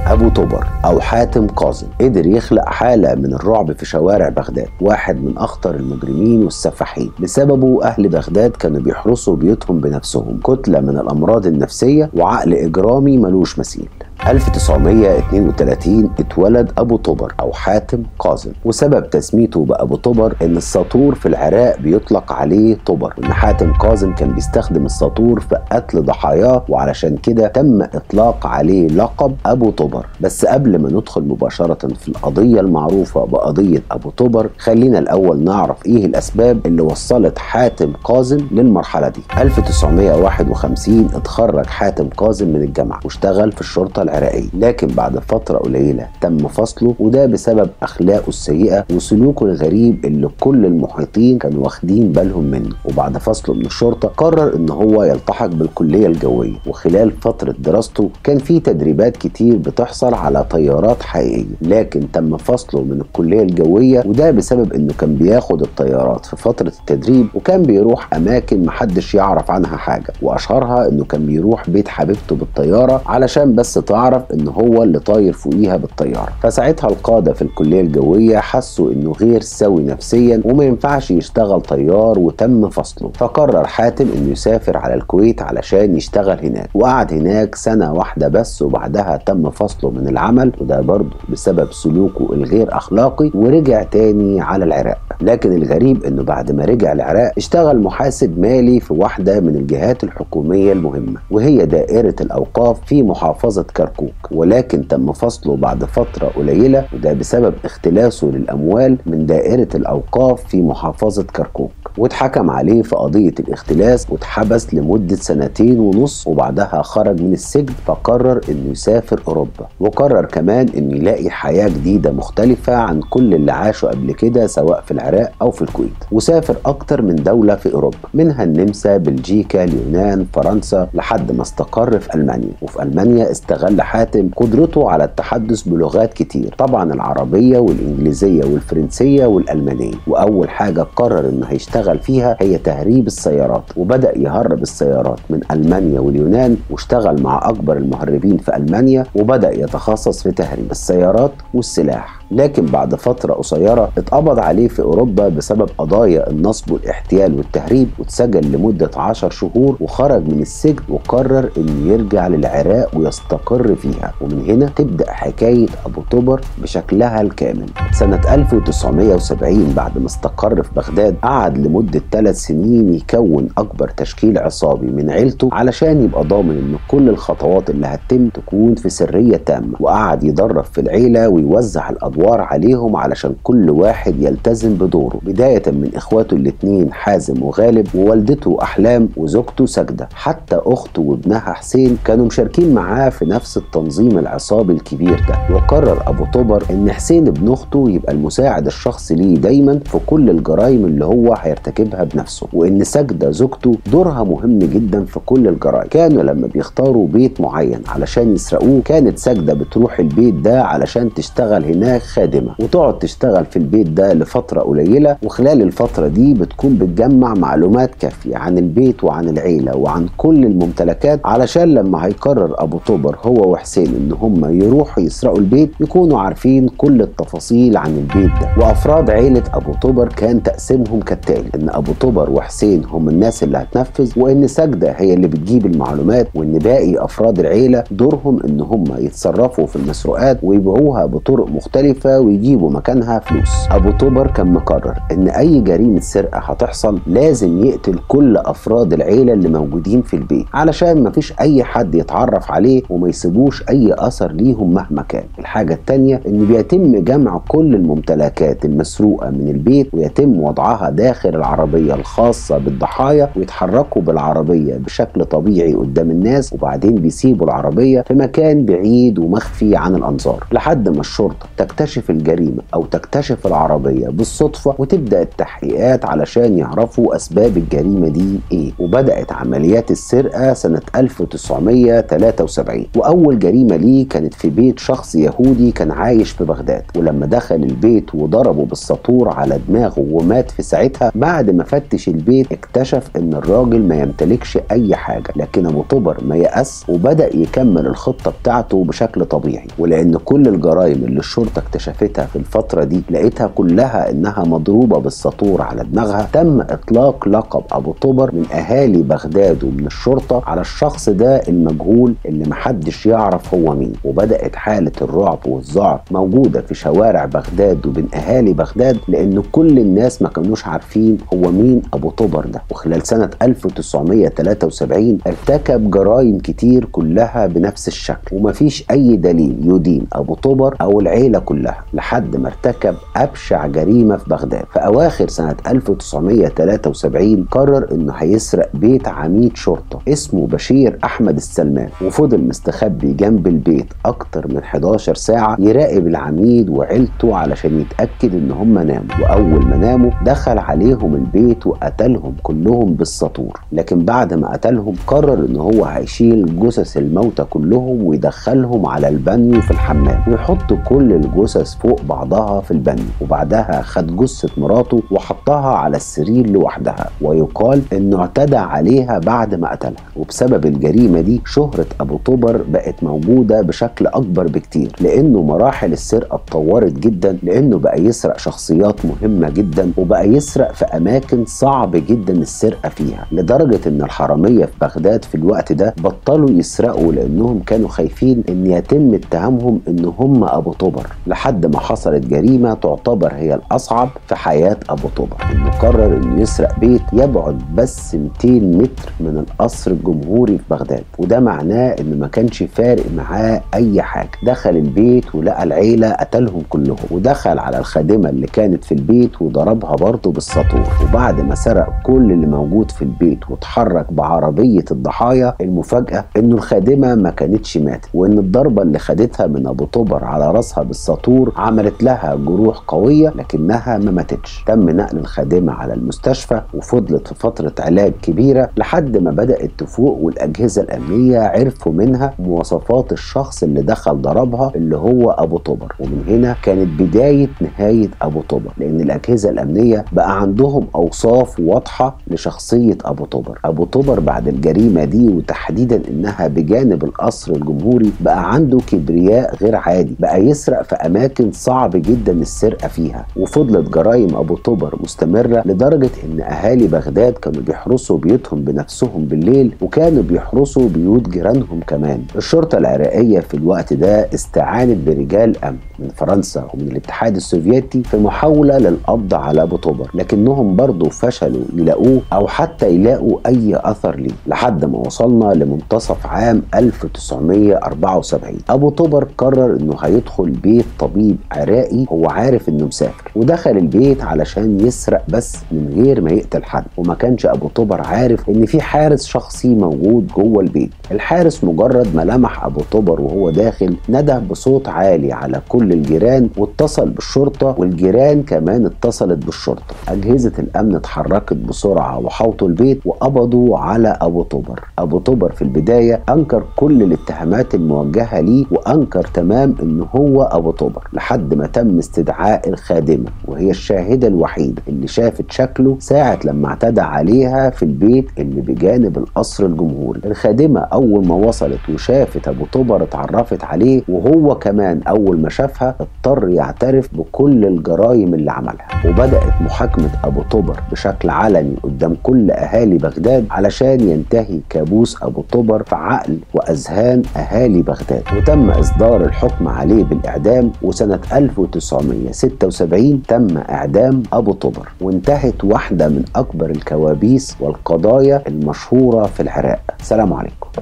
أبو طبر أو حاتم قاظم قدر يخلق حالة من الرعب في شوارع بغداد واحد من أخطر المجرمين والسفاحين بسببه أهل بغداد كانوا بيحرسوا بيوتهم بنفسهم كتلة من الأمراض النفسية وعقل إجرامي ملوش مثيل 1932 اتولد ابو طبر او حاتم قاظم وسبب تسميته بابو طبر ان الساطور في العراق بيطلق عليه طبر وان حاتم قاظم كان بيستخدم الساطور في قتل ضحاياه وعلشان كده تم اطلاق عليه لقب ابو طبر بس قبل ما ندخل مباشره في القضيه المعروفه بقضيه ابو طبر خلينا الاول نعرف ايه الاسباب اللي وصلت حاتم قاظم للمرحله دي 1951 اتخرج حاتم قاظم من الجامعه واشتغل في الشرطه العراقيه لكن بعد فتره قليله تم فصله وده بسبب اخلاقه السيئه وسلوكه الغريب اللي كل المحيطين كانوا واخدين بالهم منه وبعد فصله من الشرطه قرر ان هو يلتحق بالكليه الجويه وخلال فتره دراسته كان في تدريبات كتير بتحصل على طيارات حقيقيه لكن تم فصله من الكليه الجويه وده بسبب انه كان بياخد الطيارات في فتره التدريب وكان بيروح اماكن محدش يعرف عنها حاجه واشهرها انه كان بيروح بيت حبيبته بالطياره علشان بس تعرف ان هو اللي طاير فوقيها بالطياره فساعتها القاده في الكليه الجويه حسوا انه غير سوي نفسيا وما ينفعش يشتغل طيار وتم فصله فقرر حاتم انه يسافر على الكويت علشان يشتغل هناك وقعد هناك سنه واحده بس وبعدها تم فصله من العمل وده برضه بسبب سلوكه الغير اخلاقي ورجع تاني على العراق لكن الغريب انه بعد ما رجع العراق اشتغل محاسب مالي في واحده من الجهات الحكوميه المهمه وهي دائره الاوقاف في محافظه كركوك ولكن تم فصله بعد فتره قليله وده بسبب اختلاسه للاموال من دائره الاوقاف في محافظه كركوك واتحكم عليه في قضيه الاختلاس واتحبس لمده سنتين ونص وبعدها خرج من السجن فقرر انه يسافر اوروبا وقرر كمان انه يلاقي حياه جديده مختلفه عن كل اللي عاشه قبل كده سواء في العراق او في الكويت وسافر اكتر من دوله في اوروبا منها النمسا بلجيكا اليونان فرنسا لحد ما استقر في المانيا وفي المانيا استغل حاتم قدرته على التحدث بلغات كتير طبعا العربيه والانجليزيه والفرنسيه والالمانيه واول حاجه قرر انه هيشتغل فيها هي تهريب السيارات وبدا يهرب السيارات من المانيا واليونان واشتغل مع اكبر المهربين في المانيا وبدا يتخصص في تهريب السيارات والسلاح لكن بعد فترة قصيرة اتقبض عليه في أوروبا بسبب قضايا النصب والاحتيال والتهريب واتسجن لمدة عشر شهور وخرج من السجن وقرر إنه يرجع للعراق ويستقر فيها ومن هنا تبدأ حكاية أبو طبر بشكلها الكامل سنة 1970 بعد ما استقر في بغداد قعد لمدة ثلاث سنين يكون أكبر تشكيل عصابي من عيلته علشان يبقى ضامن إن كل الخطوات اللي هتتم تكون في سرية تامة وقعد يدرب في العيلة ويوزع الأدوار الادوار عليهم علشان كل واحد يلتزم بدوره بدايه من اخواته الاثنين حازم وغالب ووالدته احلام وزوجته سجده حتى اخته وابنها حسين كانوا مشاركين معاه في نفس التنظيم العصابي الكبير ده وقرر ابو طبر ان حسين ابن اخته يبقى المساعد الشخصي ليه دايما في كل الجرائم اللي هو هيرتكبها بنفسه وان سجده زوجته دورها مهم جدا في كل الجرائم كانوا لما بيختاروا بيت معين علشان يسرقوه كانت سجده بتروح البيت ده علشان تشتغل هناك خادمة وتقعد تشتغل في البيت ده لفترة قليلة وخلال الفترة دي بتكون بتجمع معلومات كافية عن البيت وعن العيلة وعن كل الممتلكات علشان لما هيقرر أبو طبر هو وحسين إن هم يروحوا يسرقوا البيت يكونوا عارفين كل التفاصيل عن البيت ده وأفراد عيلة أبو طبر كان تقسيمهم كالتالي إن أبو طبر وحسين هم الناس اللي هتنفذ وإن سجدة هي اللي بتجيب المعلومات وإن باقي أفراد العيلة دورهم إن هم يتصرفوا في المسروقات ويبيعوها بطرق مختلفة ويجيبوا مكانها فلوس أبو طبر كان مقرر إن أي جريمة سرقة هتحصل لازم يقتل كل أفراد العيلة اللي موجودين في البيت علشان مفيش أي حد يتعرف عليه وما يسيبوش أي أثر ليهم مهما كان الحاجة التانية إن بيتم جمع كل الممتلكات المسروقة من البيت ويتم وضعها داخل العربية الخاصة بالضحايا ويتحركوا بالعربية بشكل طبيعي قدام الناس وبعدين بيسيبوا العربية في مكان بعيد ومخفي عن الأنظار لحد ما الشرطة تكتشف الجريمة أو تكتشف العربية بالصدفة وتبدأ التحقيقات علشان يعرفوا أسباب الجريمة دي إيه وبدأت عمليات السرقة سنة 1973 وأول جريمة ليه كانت في بيت شخص يهودي كان عايش في بغداد ولما دخل البيت وضربه بالسطور على دماغه ومات في ساعتها بعد وبعد ما فتش البيت اكتشف ان الراجل ما يمتلكش اي حاجه لكن ابو طبر ما يأس وبدأ يكمل الخطه بتاعته بشكل طبيعي ولان كل الجرائم اللي الشرطه اكتشفتها في الفتره دي لقيتها كلها انها مضروبه بالسطور على دماغها تم اطلاق لقب ابو طبر من اهالي بغداد ومن الشرطه على الشخص ده المجهول اللي محدش يعرف هو مين وبدات حاله الرعب والذعر موجوده في شوارع بغداد وبين اهالي بغداد لان كل الناس ما كانوش عارفين هو مين ابو طبر ده وخلال سنه 1973 ارتكب جرائم كتير كلها بنفس الشكل ومفيش اي دليل يدين ابو طبر او العيله كلها لحد ما ارتكب ابشع جريمه في بغداد في اواخر سنه 1973 قرر انه هيسرق بيت عميد شرطه اسمه بشير احمد السلمان وفضل مستخبي جنب البيت اكتر من 11 ساعه يراقب العميد وعيلته علشان يتاكد ان هم ناموا واول ما ناموا دخل عليهم البيت وقتلهم كلهم بالسطور لكن بعد ما قتلهم قرر ان هو هيشيل جثث الموتى كلهم ويدخلهم على البانيو في الحمام ويحط كل الجثث فوق بعضها في البانيو وبعدها خد جثه مراته وحطها على السرير لوحدها ويقال انه اعتدى عليها بعد ما قتلها وبسبب الجريمه دي شهره ابو طبر بقت موجوده بشكل اكبر بكتير لانه مراحل السرقه اتطورت جدا لانه بقى يسرق شخصيات مهمه جدا وبقى يسرق في اماكن صعب جدا السرقه فيها لدرجه ان الحراميه في بغداد في الوقت ده بطلوا يسرقوا لانهم كانوا خايفين ان يتم اتهامهم ان هم ابو طبر لحد ما حصلت جريمه تعتبر هي الاصعب في حياه ابو طبر انه قرر انه يسرق بيت يبعد بس 200 متر من القصر الجمهوري في بغداد وده معناه ان ما كانش فارق معاه اي حاجه دخل البيت ولقى العيله قتلهم كلهم ودخل على الخادمه اللي كانت في البيت وضربها برضه بالسطور وبعد ما سرق كل اللي موجود في البيت واتحرك بعربيه الضحايا المفاجاه انه الخادمه ما كانتش ماتت وان الضربه اللي خدتها من ابو طبر على راسها بالسطور عملت لها جروح قويه لكنها ما ماتتش تم نقل الخادمه على المستشفى وفضلت في فتره علاج كبيره لحد ما بدات تفوق والاجهزه الامنيه عرفوا منها مواصفات الشخص اللي دخل ضربها اللي هو ابو طبر ومن هنا كانت بدايه نهايه ابو طبر لان الاجهزه الامنيه بقى عندهم اوصاف واضحه لشخصيه ابو طبر ابو طبر بعد الجريمه دي وتحديدا انها بجانب القصر الجمهوري بقى عنده كبرياء غير عادي بقى يسرق في اماكن صعب جدا السرقه فيها وفضلت جرائم ابو طبر مستمره لدرجه ان اهالي بغداد كانوا بيحرسوا بيوتهم بنفسهم بالليل وكانوا بيحرسوا بيوت جيرانهم كمان الشرطه العراقيه في الوقت ده استعانت برجال امن من فرنسا ومن الاتحاد السوفيتي في محاوله للقبض على ابو طبر لكنهم برضه فشلوا يلاقوه او حتى يلاقوا اي اثر ليه لحد ما وصلنا لمنتصف عام 1974 ابو طبر قرر انه هيدخل بيت طبيب عراقي هو عارف انه مسافر ودخل البيت علشان يسرق بس من غير ما يقتل حد وما كانش ابو طبر عارف ان في حارس شخصي موجود جوه البيت الحارس مجرد ما لمح ابو طبر وهو داخل نده بصوت عالي على كل الجيران واتصل بالشرطه والجيران كمان اتصلت بالشرطه اجهزه الامن اتحركت بسرعه وحوطوا البيت وقبضوا على ابو طبر ابو طبر في البدايه انكر كل الاتهامات الموجهه ليه وانكر تمام ان هو ابو طبر لحد ما تم استدعاء الخادمه وهي الشاهده الوحيده اللي شافت شكله ساعه لما اعتدى عليها في البيت اللي بجانب القصر الجمهوري الخادمه اول ما وصلت وشافت ابو طبر اتعرفت عليه وهو كمان اول ما شافها اضطر يعترف بكل الجرائم اللي عملها وبدات محاكمه ابو طبر بشكل علني قدام كل اهالي بغداد علشان ينتهي كابوس ابو طبر في عقل واذهان اهالي بغداد وتم اصدار الحكم عليه بالاعدام وسنه 1976 تم اعدام ابو طبر وانتهت واحده من اكبر الكوابيس والقضايا المشهوره في العراق سلام عليكم